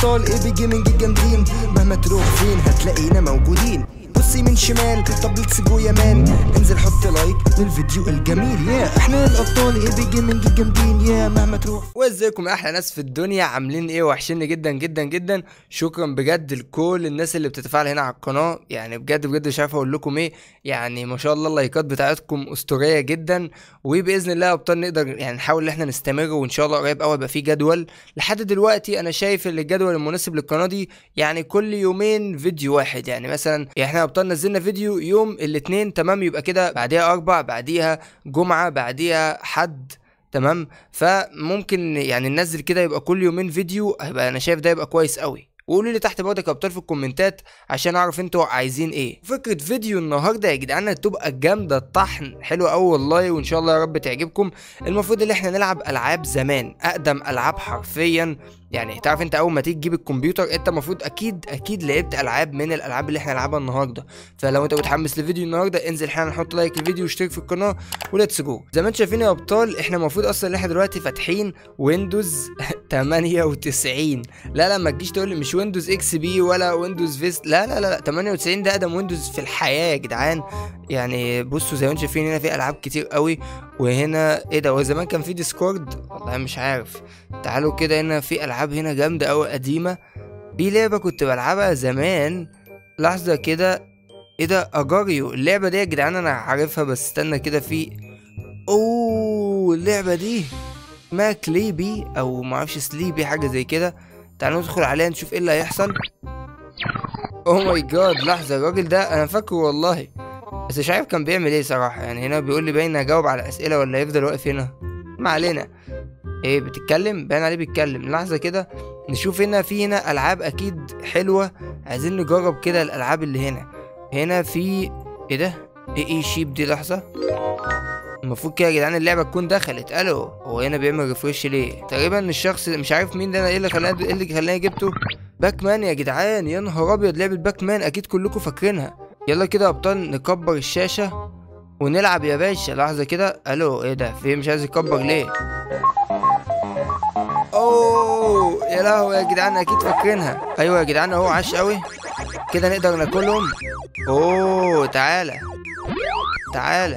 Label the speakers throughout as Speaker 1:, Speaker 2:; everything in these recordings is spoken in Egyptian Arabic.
Speaker 1: ابطال اي بي جيمنج الجامدين مهما تروح فين هتلاقينا موجودين بص يمين شمال طب ليتس جو يا مان انزل حط لايك للفيديو الجميل يا احنا الابطال اي بي جيمنج الجامدين يا مهما تروح
Speaker 2: وازيكم يا احلى ناس في الدنيا عاملين ايه وحشني جدا جدا جدا شكرا بجد لكل الناس اللي بتتفاعل هنا على القناه يعني بجد بجد مش عارف اقول لكم ايه يعني ما شاء الله اللايكات بتاعتكم اسطوريه جدا وباذن الله يا ابطال نقدر يعني نحاول ان احنا نستمر وان شاء الله قريب قوي يبقى في جدول لحد دلوقتي انا شايف ان الجدول المناسب للقناه دي يعني كل يومين فيديو واحد يعني مثلا احنا يا ابطال نزلنا فيديو يوم الاثنين تمام يبقى كده بعديها اربع بعديها جمعه بعديها حد تمام فممكن يعني ننزل كده يبقى كل يومين فيديو هيبقى انا شايف ده يبقى كويس قوي وقولوا لي تحت برضك يا ابطال في الكومنتات عشان اعرف انتوا عايزين ايه فكره فيديو النهارده يا جدعان تبقى جامده الطحن حلوه قوي والله وان شاء الله يا رب تعجبكم المفروض ان احنا نلعب العاب زمان اقدم العاب حرفيا يعني تعرف انت اول ما تيجي تجيب الكمبيوتر انت المفروض اكيد اكيد لعبت العاب من الالعاب اللي احنا نلعبها النهارده فلو انت متحمس لفيديو النهارده انزل حالا نحط لايك للفيديو واشترك في القناه وليتس جو زي ما انتم شايفين يا ابطال احنا المفروض اصلا ان احنا دلوقتي فاتحين ويندوز 98 لا لا ما تجيش تقول لي مش ويندوز اكس بي ولا ويندوز فيست لا لا لا, لا 98 ده اقدم ويندوز في الحياه يا جدعان يعني بصوا زي ما انتم شايفين هنا في العاب كتير قوي وهنا ايه ده هو زمان كان في ديسكورد والله مش عارف تعالوا كده هنا في العاب هنا جامده قوي قديمه في لعبه كنت بلعبها زمان لحظه كده ايه ده اجاريو اللعبه دي يا جدعان انا عارفها بس استنى كده في اوه اللعبه دي اسمها كليبي او معرفش سليبي حاجه زي كده تعالوا ندخل عليها نشوف ايه اللي هيحصل اوه ماي جاد لحظه الراجل ده انا فاكره والله بس مش عارف كان بيعمل ايه صراحه يعني هنا بيقول لي باين اجاوب على اسئله ولا يفضل واقف هنا ما علينا ايه بتتكلم باين عليه بيتكلم لحظه كده نشوف هنا في هنا العاب اكيد حلوه عايزين نجرب كده الالعاب اللي هنا هنا في ايه ده ايه ايه شيب دي لحظه المفروض كده يا جدعان اللعبه تكون دخلت الو هو هنا بيعمل ريفرش ليه تقريبا الشخص مش عارف مين ده انا ايه اللي خلاني ايه اللي خلاني جبته باك مان يا جدعان يا نهار ابيض لعبه باك مان اكيد كلكم فاكرينها يلا كده يا ابطال نكبر الشاشه ونلعب يا باشا لحظه كده الو ايه ده في مش عايز يكبر ليه اوه يا لهوي يا جدعان اكيد فاكرينها ايوه يا جدعان اهو عاش قوي كده نقدر ناكلهم اوه تعالى تعالى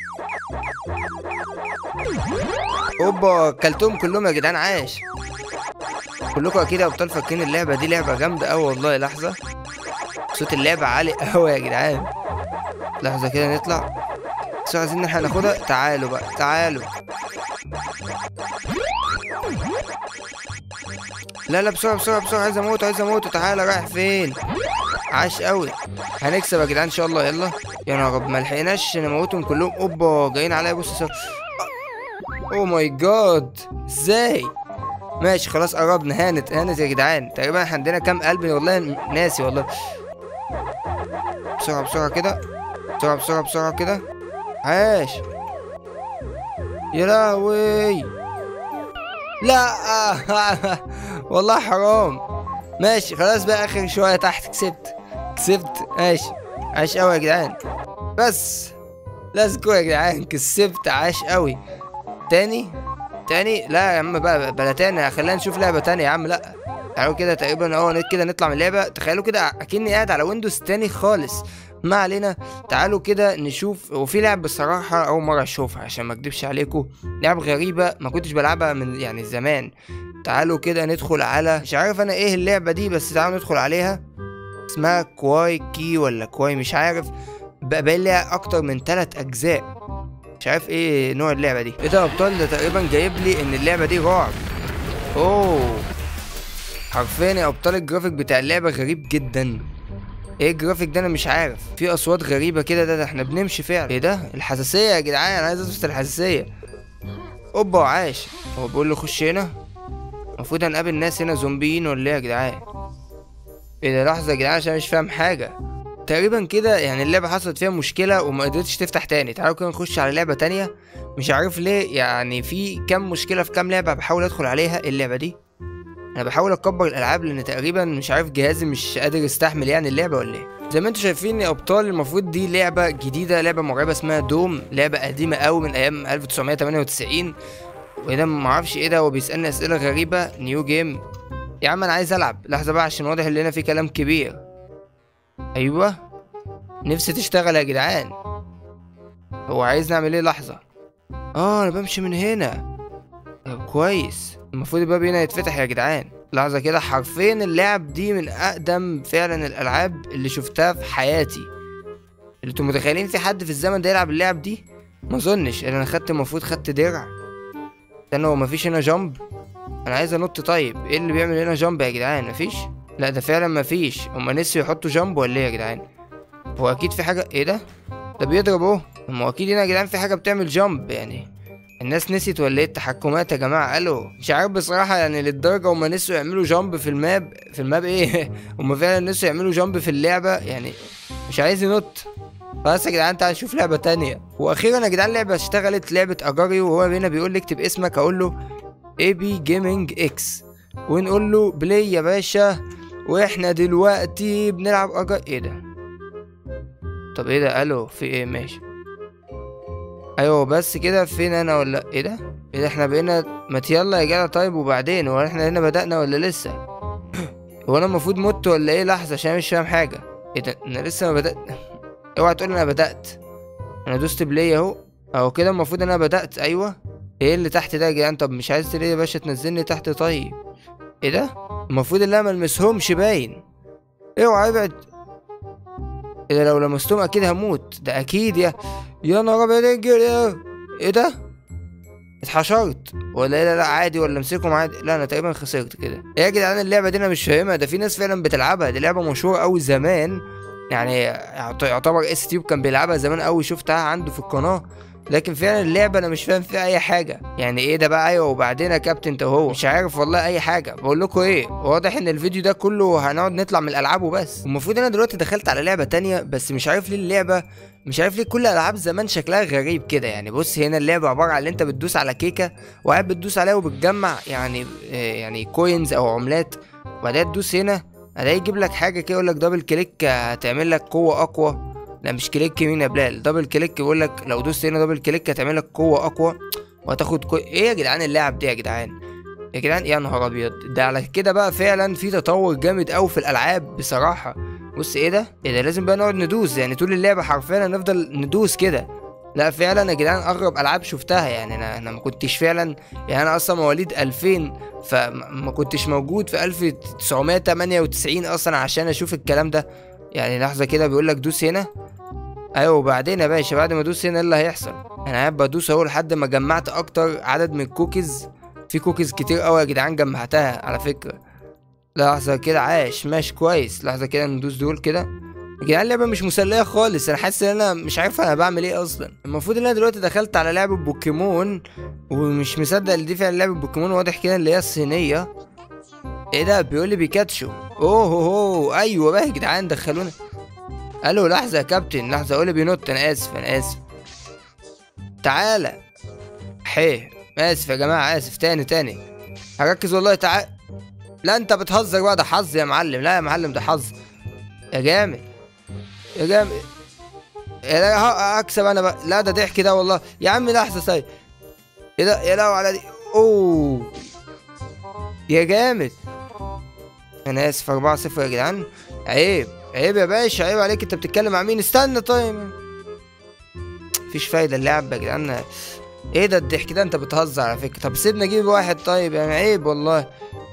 Speaker 2: اوبا كلتهم كلهم يا جدعان عاش كلكم اكيد يا ابطال فاكرين اللعبه دي لعبه جامده قوي والله لحظه صوت اللعبه عالي قوي يا جدعان لحظه كده نطلع بس عايزين ان احنا ناخدها تعالوا بقى تعالوا لا لا بسرعه بسرعه بسرعه عايز اموت عايز اموت تعالى رايح فين عاش قوي هنكسب يا جدعان ان شاء الله يلا يا نهار ابيض ما لحقناش نموتهم كلهم اوبا جايين عليا بص سر اوه ماي جاد ازاي ماشي خلاص قربنا هانت هانت يا جدعان تقريبا احنا عندنا كام قلب والله ناسي والله بسرعه بسرعه كده بسرعه بسرعه بسرعه كده عاش يا لهوي لا والله حرام ماشي خلاص بقى اخر شويه تحت كسبت كسبت ماشي عاش قوي يا جدعان بس ليتس جو يا جدعان كسبت عاش قوي تاني تاني لا يا عم بقى بلا تاني خلينا نشوف لعبه تانية يا عم لا تعالوا كده تقريبا اهو كده نطلع من اللعبه تخيلوا كده اكني قاعد على ويندوز تاني خالص ما علينا تعالوا كده نشوف وفي لعب بصراحة أول مرة أشوفها عشان ما أكدبش عليكم لعب غريبة ما كنتش بلعبها من يعني زمان تعالوا كده ندخل على مش عارف أنا إيه اللعبة دي بس تعالوا ندخل عليها اسمها كواي كي ولا كواي مش عارف بقى لها أكتر من تلات أجزاء مش عارف إيه نوع اللعبة دي إيه ده يا أبطال ده تقريبا جايب لي إن اللعبة دي رعب أوه حرفيا يا أبطال الجرافيك بتاع اللعبة غريب جدا ايه الجرافيك ده انا مش عارف في اصوات غريبه كده ده, ده احنا بنمشي فعلا ايه ده الحساسيه يا جدعان انا عايز اظبط الحساسيه اوبا عاش هو بيقول له خش هنا المفروض هنقابل ناس هنا زومبيين ولا ايه يا جدعان ايه ده لحظه يا جدعان عشان مش فاهم حاجه تقريبا كده يعني اللعبه حصلت فيها مشكله وما قدرتش تفتح تاني تعالوا كده نخش على لعبه تانية مش عارف ليه يعني في كام مشكله في كام لعبه بحاول ادخل عليها اللعبه دي انا بحاول اكبر الالعاب لان تقريبا مش عارف جهازي مش قادر يستحمل يعني اللعبه ولا ايه زي ما انتم شايفين يا ابطال المفروض دي لعبه جديده لعبه مرعبه اسمها دوم لعبه قديمه قوي من ايام 1998 وده ما اعرفش ايه ده هو بيسالني اسئله غريبه نيو جيم يا عم انا عايز العب لحظه بقى عشان واضح ان هنا في كلام كبير ايوه نفسي تشتغل يا جدعان هو عايز نعمل ايه لحظه اه انا بمشي من هنا طب كويس المفروض الباب هنا يتفتح يا جدعان لحظه كده حرفيا اللعب دي من اقدم فعلا الالعاب اللي شفتها في حياتي اللي انتوا متخيلين في حد في الزمن ده يلعب اللعب دي ما اظنش انا خدت المفروض خدت درع استنى هو مفيش هنا جامب انا عايز انط طيب ايه اللي بيعمل هنا جامب يا جدعان مفيش لا ده فعلا مفيش هما نسيوا يحطوا جامب ولا ايه يا جدعان هو اكيد في حاجه ايه ده ده بيضرب اهو هما اكيد هنا يا جدعان في حاجه بتعمل جامب يعني الناس نسيت ولا ايه التحكمات يا جماعه قالوا مش عارف بصراحه يعني للدرجه هما نسيوا يعملوا جامب في الماب في الماب ايه هما فعلا نسيوا يعملوا جامب في اللعبه يعني مش عايز ينط خلاص يا جدعان تعالى نشوف لعبه تانية واخيرا يا جدعان لعبه اشتغلت لعبه اجاريو وهو هنا بيقول لي اكتب اسمك اقول له اي بي جيمنج اكس ونقول له بلاي يا باشا واحنا دلوقتي بنلعب اجار ايه ده طب ايه ده الو في ايه ماشي ايوه بس كده فين انا ولا ايه ده ايه ده احنا بقينا ما يلا يا جدع طيب وبعدين هو احنا هنا بدأنا ولا لسه هو انا المفروض مت ولا ايه لحظه عشان أنا مش فاهم حاجه ايه ده انا لسه ما بدأت اوعى تقول انا بدأت انا دوست بلاي اهو اهو كده المفروض انا بدأت ايوه ايه اللي تحت ده يا جدعان طب مش عايز ليه يا باشا تنزلني تحت طيب ايه ده المفروض ان انا ملمسهمش باين اوعى ابعد ايه ده لو لمستهم اكيد هموت ده اكيد يا يا نهار ابيض ايه الجري ده؟ ايه ده اتحشرت ولا ايه لا لا عادي ولا امسكهم عادي لا انا تقريبا خسرت كده ايه يا جدعان اللعبه دي انا مش فاهمها ده في ناس فعلا بتلعبها دي لعبه مشهوره قوي زمان يعني يعت- يعتبر اس تيوب كان بيلعبها زمان قوي شفتها عنده في القناه لكن فعلا اللعبه انا مش فاهم فيها اي حاجه يعني ايه ده بقى ايوه وبعدين يا كابتن انت وهو مش عارف والله اي حاجه بقول لكم ايه واضح ان الفيديو ده كله هنقعد نطلع من الالعاب وبس المفروض انا دلوقتي دخلت على لعبه تانية بس مش عارف ليه اللعبه مش عارف ليه كل العاب زمان شكلها غريب كده يعني بص هنا اللعبه عباره عن ان انت بتدوس على كيكه وقاعد بتدوس عليها وبتجمع يعني آه، يعني كوينز او عملات وبعدين تدوس هنا الاقي يجيب لك حاجه كده يقول لك دبل كليك هتعمل لك قوه اقوى لا مش كليك يمين يا بلال دبل كليك يقول لك لو دوست هنا دبل كليك هتعمل لك قوه اقوى وهتاخد كو... ايه يا جدعان اللعب دي يا جدعان يا جدعان يا نهار ابيض ده على كده بقى فعلا في تطور جامد قوي في الالعاب بصراحه بص ايه ده ايه ده لازم بقى نقعد ندوس يعني طول اللعبه حرفيا هنفضل ندوس كده لا فعلا يا جدعان اغرب العاب شفتها يعني انا انا ما كنتش فعلا يعني انا اصلا مواليد 2000 فما كنتش موجود في 1998 اصلا عشان اشوف الكلام ده يعني لحظه كده بيقول لك دوس هنا ايوه وبعدين يا باشا بعد ما ادوس هنا إيه اللي هيحصل انا قاعد بدوس اهو لحد ما جمعت اكتر عدد من الكوكيز في كوكيز كتير قوي يا جدعان جمعتها على فكره لحظه كده عاش ماشي كويس لحظه كده ندوس دول كده يا جدعان اللعبه مش مسليه خالص انا حاسس ان انا مش عارف انا بعمل ايه اصلا المفروض ان انا دلوقتي دخلت على لعبه بوكيمون ومش مصدق ان دي فعلا لعبه بوكيمون واضح كده اللي هي الصينيه ايه ده بيقول لي بيكاتشو اوه هو هو ايوه بقى يا جدعان دخلونا الو لحظه يا كابتن لحظه قول لي بينط انا اسف انا اسف تعالى حيه اسف يا جماعه اسف تاني تاني هركز والله تعال لا انت بتهزر بقى ده حظ يا معلم لا يا معلم ده حظ يا جامد يا جامد يا لا ه- هكسب انا بقى لا ده ضحك ده والله يا عم لحظه ساي ايه ده يا لهوي على دي اوه يا جامد انا اسف 4 0 يا جدعان عيب عيب يا باشا عيب عليك انت بتتكلم مع مين استنى طيب مفيش فايده اللعب يا جدعان ايه ده الضحك ده انت بتهزر على فكره طب سيبنا اجيب واحد طيب يعني عيب والله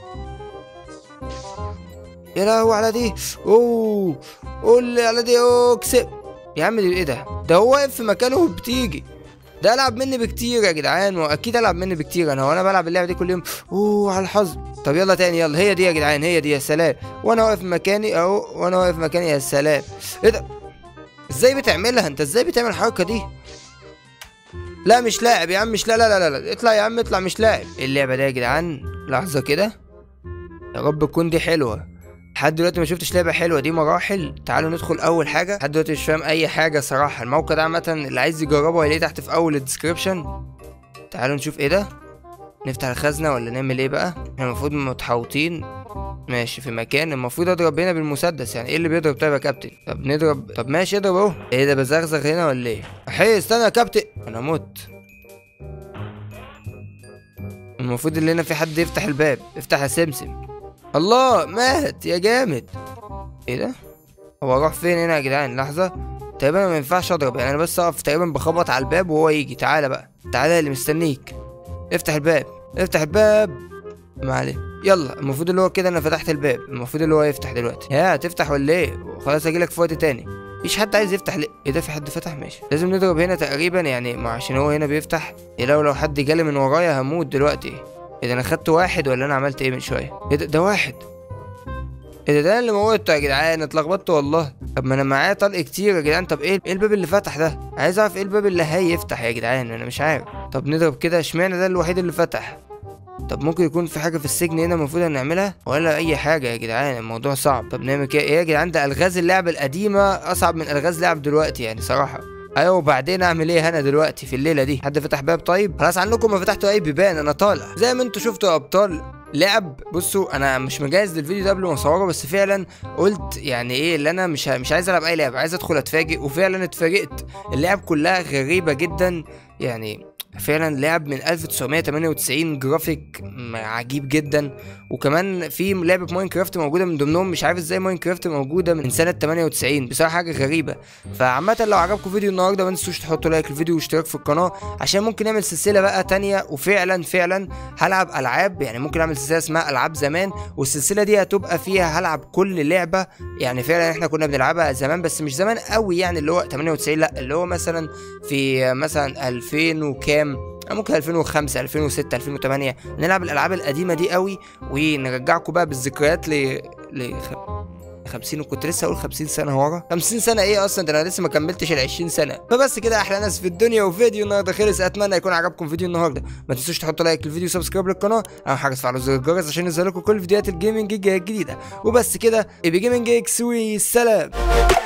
Speaker 2: يا لهوي على دي اوه قول لي على دي اوه كسب يا عم دي ايه ده ده هو واقف في مكانه وبتيجي ده العب مني بكتير يا جدعان واكيد العب مني بكتير انا وانا بلعب اللعبه دي كل يوم اوه على الحظ طب يلا تاني يلا هي دي يا جدعان هي دي يا سلام وانا واقف مكاني اهو وانا واقف مكاني يا سلام ايه ده ازاي بتعملها انت ازاي بتعمل الحركه دي لا مش لاعب يا عم مش لا لا لا لا, لا. اطلع يا عم اطلع مش لاعب ايه اللعبه دي يا جدعان لحظه كده يا رب تكون دي حلوه لحد دلوقتي ما شفتش لعبه حلوه دي مراحل تعالوا ندخل اول حاجه لحد دلوقتي مش فاهم اي حاجه صراحه الموقع ده عامه اللي عايز يجربه هيلاقيه تحت في اول الديسكربشن تعالوا نشوف ايه ده نفتح الخزنه ولا نعمل ايه بقى احنا المفروض متحوطين ماشي في مكان المفروض اضرب هنا بالمسدس يعني ايه اللي بيضرب طيب يا كابتن طب نضرب طب ماشي اضرب اهو ايه ده بزغزغ هنا ولا ايه حي استنى يا كابتن انا مت المفروض اللي هنا في حد يفتح الباب افتح يا سمسم الله مات يا جامد ايه ده هو راح فين هنا يا جدعان لحظه تقريبا أنا ما ينفعش اضرب يعني انا بس اقف تقريبا بخبط على الباب وهو يجي تعالى بقى تعالى اللي مستنيك افتح الباب افتح الباب ما عليه يلا المفروض اللي هو كده انا فتحت الباب المفروض اللي هو يفتح دلوقتي ها هتفتح ولا ايه خلاص اجيلك في وقت تاني مفيش حد عايز يفتح ليه ايه ده في حد فتح ماشي لازم نضرب هنا تقريبا يعني ما عشان هو هنا بيفتح إيه لو لو حد جالي من ورايا هموت دلوقتي ايه ده انا خدت واحد ولا انا عملت ايه من شويه ايه ده ده واحد ايه ده ده اللي موته يا جدعان اتلخبطت والله طب ما انا معايا طلق كتير يا جدعان طب ايه ايه الباب اللي فتح ده عايز اعرف ايه الباب اللي هيفتح يا جدعان انا مش عارف طب نضرب كده اشمعنى ده الوحيد اللي فتح طب ممكن يكون في حاجه في السجن هنا المفروض نعملها ولا اي حاجه يا جدعان الموضوع صعب طب نعمل كده ايه يا جدعان ده الغاز اللعبه القديمه اصعب من الغاز لعب دلوقتي يعني صراحه ايوه وبعدين اعمل ايه انا دلوقتي في الليله دي حد فتح باب طيب خلاص عنكم ما فتحتوا اي بيبان انا طالع زي ما انتوا شفتوا يا ابطال لعب بصوا انا مش مجهز للفيديو ده قبل ما اصوره بس فعلا قلت يعني ايه اللي انا مش ه- مش عايز العب اي لعبه عايز ادخل اتفاجئ وفعلا اتفاجئت اللعب كلها غريبه جدا يعني فعلا لعب من 1998 جرافيك م- عجيب جدا وكمان في لعبه ماينكرافت موجوده من ضمنهم مش عارف ازاي ماينكرافت موجوده من سنه 98 بصراحه حاجه غريبه فعامه لو عجبكم فيديو النهارده ما تنسوش تحطوا لايك للفيديو واشتراك في القناه عشان ممكن نعمل سلسله بقى تانية وفعلا فعلا هلعب العاب يعني ممكن اعمل سلسله اسمها العاب زمان والسلسله دي هتبقى فيها هلعب كل لعبه يعني فعلا احنا كنا بنلعبها زمان بس مش زمان قوي يعني اللي هو 98 لا اللي هو مثلا في مثلا 2000 وكام ممكن 2005 2006 2008 نلعب الالعاب القديمه دي قوي ونرجعكم بقى بالذكريات ل ل 50 وكنت لسه اقول 50 سنه ورا 50 سنه ايه اصلا ده انا لسه ما كملتش ال 20 سنه فبس كده احلى ناس في الدنيا وفيديو النهارده خلص اتمنى يكون عجبكم فيديو النهارده ما تنسوش تحطوا لايك للفيديو وسبسكرايب للقناه اهم حاجه تفعلوا زر الجرس عشان ينزل لكم كل فيديوهات الجيمنج الجديده وبس كده ايبي جيمنج اكس وي سلام